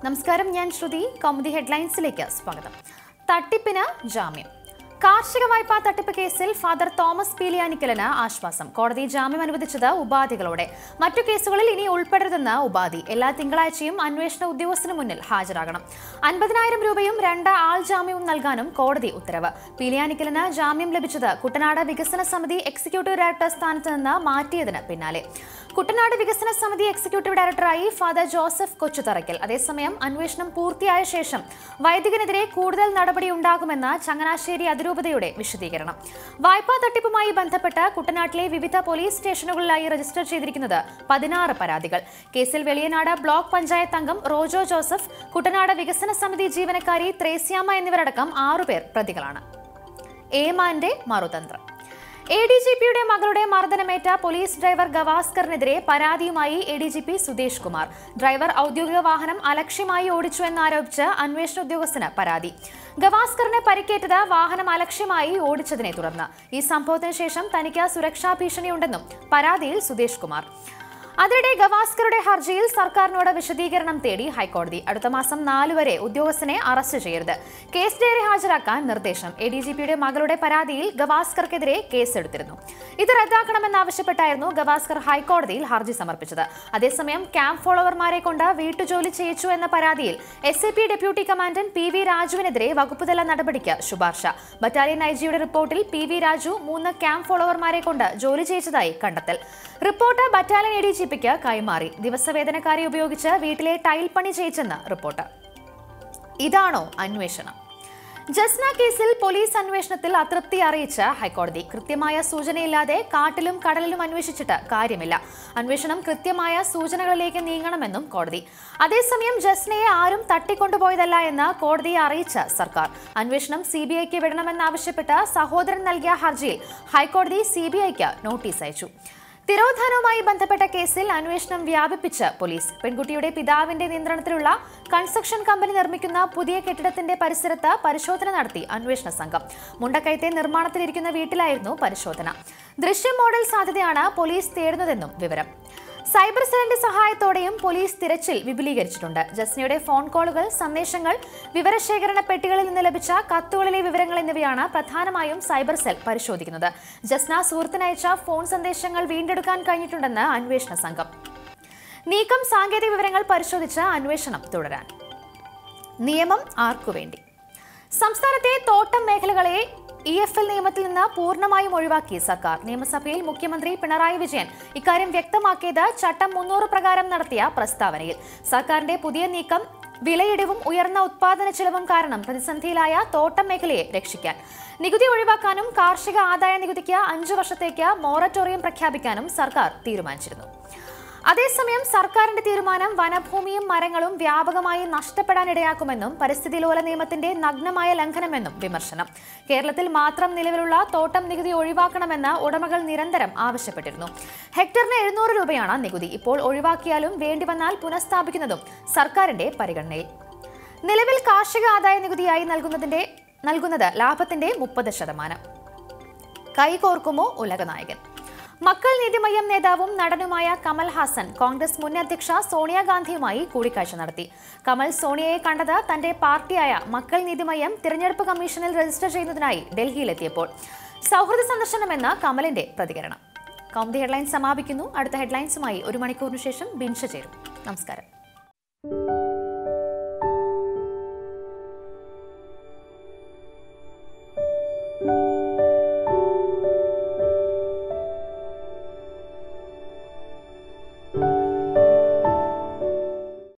നമസ്കാരം ഞാൻ ശ്രുതി കൗമുദി ഹെഡ്ലൈൻസിലേക്ക് സ്വാഗതം തട്ടിപ്പിന് ജാമ്യം കാർഷിക വായ്പാ തട്ടിപ്പ് കേസിൽ ഫാദർ തോമസ് പീലിയാനിക്കലിന് ആശ്വാസം കോടതി ജാമ്യം അനുവദിച്ചത് ഉപാധികളോടെ മറ്റു കേസുകളിൽ ഇനി ഉൾപ്പെടരുതെന്ന് ഉപാധി എല്ലാ തിങ്കളാഴ്ചയും അന്വേഷണ ഉദ്യോഗസ്ഥന് മുന്നിൽ ഹാജരാകണം അൻപതിനായിരം രൂപയും രണ്ട് ആൾ ജാമ്യവും നൽകാനും കോടതി ഉത്തരവ് പീലിയാനിക്കലിന് ജാമ്യം ലഭിച്ചത് കുട്ടനാട് വികസന സമിതി എക്സിക്യൂട്ടീവ് ഡയറക്ടർ സ്ഥാനത്ത് നിന്ന് മാറ്റിയതിന് പിന്നാലെ കുട്ടനാട് വികസന സമിതി എക്സിക്യൂട്ടീവ് ഡയറക്ടറായി ഫാദർ ജോസഫ് കൊച്ചുതറയ്ക്കൽ അതേസമയം അന്വേഷണം പൂർത്തിയായ ശേഷം വൈദികനെതിരെ കൂടുതൽ നടപടി ഉണ്ടാകുമെന്ന് ചങ്ങനാശ്ശേരി അതിരൂപതയുടെ വിശദീകരണം വായ്പാ തട്ടിപ്പുമായി ബന്ധപ്പെട്ട് കുട്ടനാട്ടിലെ വിവിധ പോലീസ് സ്റ്റേഷനുകളിലായി രജിസ്റ്റർ ചെയ്തിരിക്കുന്നത് പതിനാറ് പരാതികൾ കേസിൽ വെളിയനാട് ബ്ലോക്ക് പഞ്ചായത്ത് അംഗം റോജോ ജോസഫ് കുട്ടനാട് വികസന സമിതി ജീവനക്കാരി ത്രേസ്യാമ്മ എന്നിവരടക്കം ആറുപേർ പ്രതികളാണ് ഏമാന്റെ മറുതന്ത്രം എ ഡി ജി പിയുടെ മകളുടെ മർദ്ദനമേറ്റ പോലീസ് ഡ്രൈവർ ഗവാസ്കറിനെതിരെ പരാതിയുമായി A D G P Sudesh Kumar driver ഔദ്യോഗിക വാഹനം അലക്ഷ്യമായി ഓടിച്ചു എന്നാരോപിച്ച് അന്വേഷണ ഉദ്യോഗസ്ഥന് പരാതി ഗവാസ്കറിന് പരിക്കേറ്റത് വാഹനം അലക്ഷ്യമായി ഓടിച്ചതിനെ തുടർന്ന് ഈ സംഭവത്തിന് ശേഷം തനിക്ക് സുരക്ഷാ ഭീഷണിയുണ്ടെന്നും പരാതിയിൽ സുദേശ് കുമാർ അതിനിടെ ഗവാസ്കറുടെ ഹർജിയിൽ സർക്കാരിനോട് വിശദീകരണം തേടി ഹൈക്കോടതി അടുത്ത മാസം നാല് വരെ ഉദ്യോഗസ്ഥനെ അറസ്റ്റ് ചെയ്യരുത് കേസ് ഡയറി ഹാജരാക്കാൻ നിർദ്ദേശം എ ഡി ജി പിയുടെ മകളുടെ പരാതിയിൽ ഗവാസ്കർക്കെതിരെ കേസെടുത്തിരുന്നു ഇത് റദ്ദാക്കണമെന്നാവശ്യപ്പെട്ടായിരുന്നു ഗവാസ്കർ ഹൈക്കോടതിയിൽ ഹർജി സമർപ്പിച്ചത് അതേസമയം ക്യാമ്പ് ഫോളോവർമാരെ കൊണ്ട് വീട്ടുജോലി ചെയ്യിച്ചു എന്ന പരാതിയിൽ S A P deputy commandant P V രാജുവിനെതിരെ വകുപ്പുതല നടപടിക്ക് ശുപാർശ ബറ്റാലിയൻ ഐ ജിയുടെ റിപ്പോർട്ടിൽ പി വി രാജു മൂന്ന് ക്യാമ്പ് ഫോളോവർമാരെ കൊണ്ട് ജോലി ചെയ്യിച്ചതായി കണ്ടെത്തൽ report battalion A D G പിക്ക് കൈമാറി ദിവസവേതനക്കാരെ ഉപയോഗിച്ച് വീട്ടിലെ ടൈൽ പണി ചെയ്യിച്ചെന്ന് റിപ്പോർട്ട് ഇതാണോ അന്വേഷണം ജസ്ന കേസിൽ പോലീസ് അന്വേഷണത്തിൽ അതൃപ്തി അറിയിച്ച ഹൈക്കോടതി കൃത്യമായ സൂചനയില്ലാതെ കാട്ടിലും കടലിലും അന്വേഷിച്ചിട്ട് കാര്യമില്ല അന്വേഷണം കൃത്യമായ സൂചനകളിലേക്ക് നീങ്ങണമെന്നും കോടതി അതേസമയം ജസ്നയെ ആരും തട്ടിക്കൊണ്ടുപോയതല്ല എന്ന് കോടതിയെ അറിയിച്ച സർക്കാർ അന്വേഷണം സി ബി ഐക്ക് വിടണമെന്നാവശ്യപ്പെട്ട് സഹോദരൻ നൽകിയ ഹർജിയിൽ ഹൈക്കോടതി സി ബി ഐക്ക് നോട്ടീസ് അയച്ചു തിരോധാനവുമായി ബന്ധപ്പെട്ട കേസിൽ അന്വേഷണം വ്യാപിപ്പിച്ച് പോലീസ് പെൺകുട്ടിയുടെ പിതാവിന്റെ നിയന്ത്രണത്തിലുള്ള കൺസ്ട്രക്ഷൻ കമ്പനി നിർമ്മിക്കുന്ന പുതിയ കെട്ടിടത്തിന്റെ പരിസരത്ത് പരിശോധന നടത്തി അന്വേഷണ സംഘം മുണ്ടക്കയത്തെ നിർമ്മാണത്തിലിരിക്കുന്ന വീട്ടിലായിരുന്നു പരിശോധന ദൃശ്യ മോഡൽ സാധ്യതയാണ് പോലീസ് തേടുന്നതെന്നും വിവരം സൈബർ സെല്ലിന്റെ സഹായത്തോടെയും പോലീസ് തിരച്ചിൽ വിപുലീകരിച്ചിട്ടുണ്ട് ജസ്നയുടെ ഫോൺ കോളുകൾ സന്ദേശങ്ങൾ വിവരശേഖരണ പെട്ടികളിൽ നിന്ന് ലഭിച്ച കത്തുകളിലെ വിവരങ്ങൾ എന്നിവയാണ് പ്രധാനമായും സൈബർ സെൽ പരിശോധിക്കുന്നത് ജസ്ന സുഹൃത്തിനയച്ച ഫോൺ സന്ദേശങ്ങൾ വീണ്ടെടുക്കാൻ കഴിഞ്ഞിട്ടുണ്ടെന്ന് അന്വേഷണ സംഘം നീക്കം സാങ്കേതിക വിവരങ്ങൾ പരിശോധിച്ച് അന്വേഷണം തുടരാൻ നിയമം ആർക്കുവേണ്ടി സംസ്ഥാനത്തെ തോട്ടം മേഖലകളെ ഇ എഫ് എൽ നിയമത്തിൽ നിന്ന് പൂർണ്ണമായും ഒഴിവാക്കി സർക്കാർ നിയമസഭയിൽ മുഖ്യമന്ത്രി പിണറായി വിജയൻ ഇക്കാര്യം വ്യക്തമാക്കിയത് ചട്ടം മുന്നൂറ് പ്രകാരം നടത്തിയ പ്രസ്താവനയിൽ സർക്കാരിന്റെ പുതിയ നീക്കം വിലയിടിവും ഉയർന്ന ഉത്പാദന ചെലവും കാരണം പ്രതിസന്ധിയിലായ തോട്ടം മേഖലയെ രക്ഷിക്കാൻ നികുതി ഒഴിവാക്കാനും കാർഷിക ആദായ നികുതിക്ക് അഞ്ചു വർഷത്തേക്ക് മൊറട്ടോറിയം പ്രഖ്യാപിക്കാനും സർക്കാർ തീരുമാനിച്ചിരുന്നു അതേസമയം സർക്കാരിന്റെ തീരുമാനം വനഭൂമിയും മരങ്ങളും വ്യാപകമായി നഷ്ടപ്പെടാനിടയാക്കുമെന്നും പരിസ്ഥിതി ലോല നിയമത്തിന്റെ നഗ്നമായ ലംഘനമെന്നും വിമർശനം കേരളത്തിൽ മാത്രം നിലവിലുള്ള തോട്ടം നികുതി ഒഴിവാക്കണമെന്ന് ഉടമകൾ നിരന്തരം ആവശ്യപ്പെട്ടിരുന്നു ഹെക്ടറിന് എഴുന്നൂറ് രൂപയാണ് നികുതി ഇപ്പോൾ ഒഴിവാക്കിയാലും വേണ്ടിവന്നാൽ പുനഃസ്ഥാപിക്കുന്നതും സർക്കാരിന്റെ പരിഗണനയിൽ നിലവിൽ കാർഷിക ആദായ നികുതിയായി നൽകുന്നതിന്റെ നൽകുന്നത് ലാഭത്തിന്റെ മുപ്പത് ശതമാനം കൈകോർക്കുമോ ഉലകനായകൻ മക്കൾ നീതിമയ്യം നേതാവും നടനുമായ കമൽ ഹാസൻ കോൺഗ്രസ് മുൻ അധ്യക്ഷ സോണിയാഗാന്ധിയുമായി കൂടിക്കാഴ്ച നടത്തി കമൽ സോണിയയെ കണ്ടത് തന്റെ പാർട്ടിയായ മക്കൾ നീതിമയ്യം തിരഞ്ഞെടുപ്പ് കമ്മീഷനിൽ രജിസ്റ്റർ ചെയ്യുന്നതിനായി ഡൽഹിയിലെത്തിയപ്പോൾ സൗഹൃദ സന്ദർശനമെന്ന കമലിന്റെ പ്രതികരണം കൗമുദി ഹെഡ്ലൈൻസ് സമാപിക്കുന്നു അടുത്ത ഹെഡ്ലൈൻസുമായി ഒരു മണിക്കൂറിന് ശേഷം ബിൻഷ ചേരും നമസ്കാരം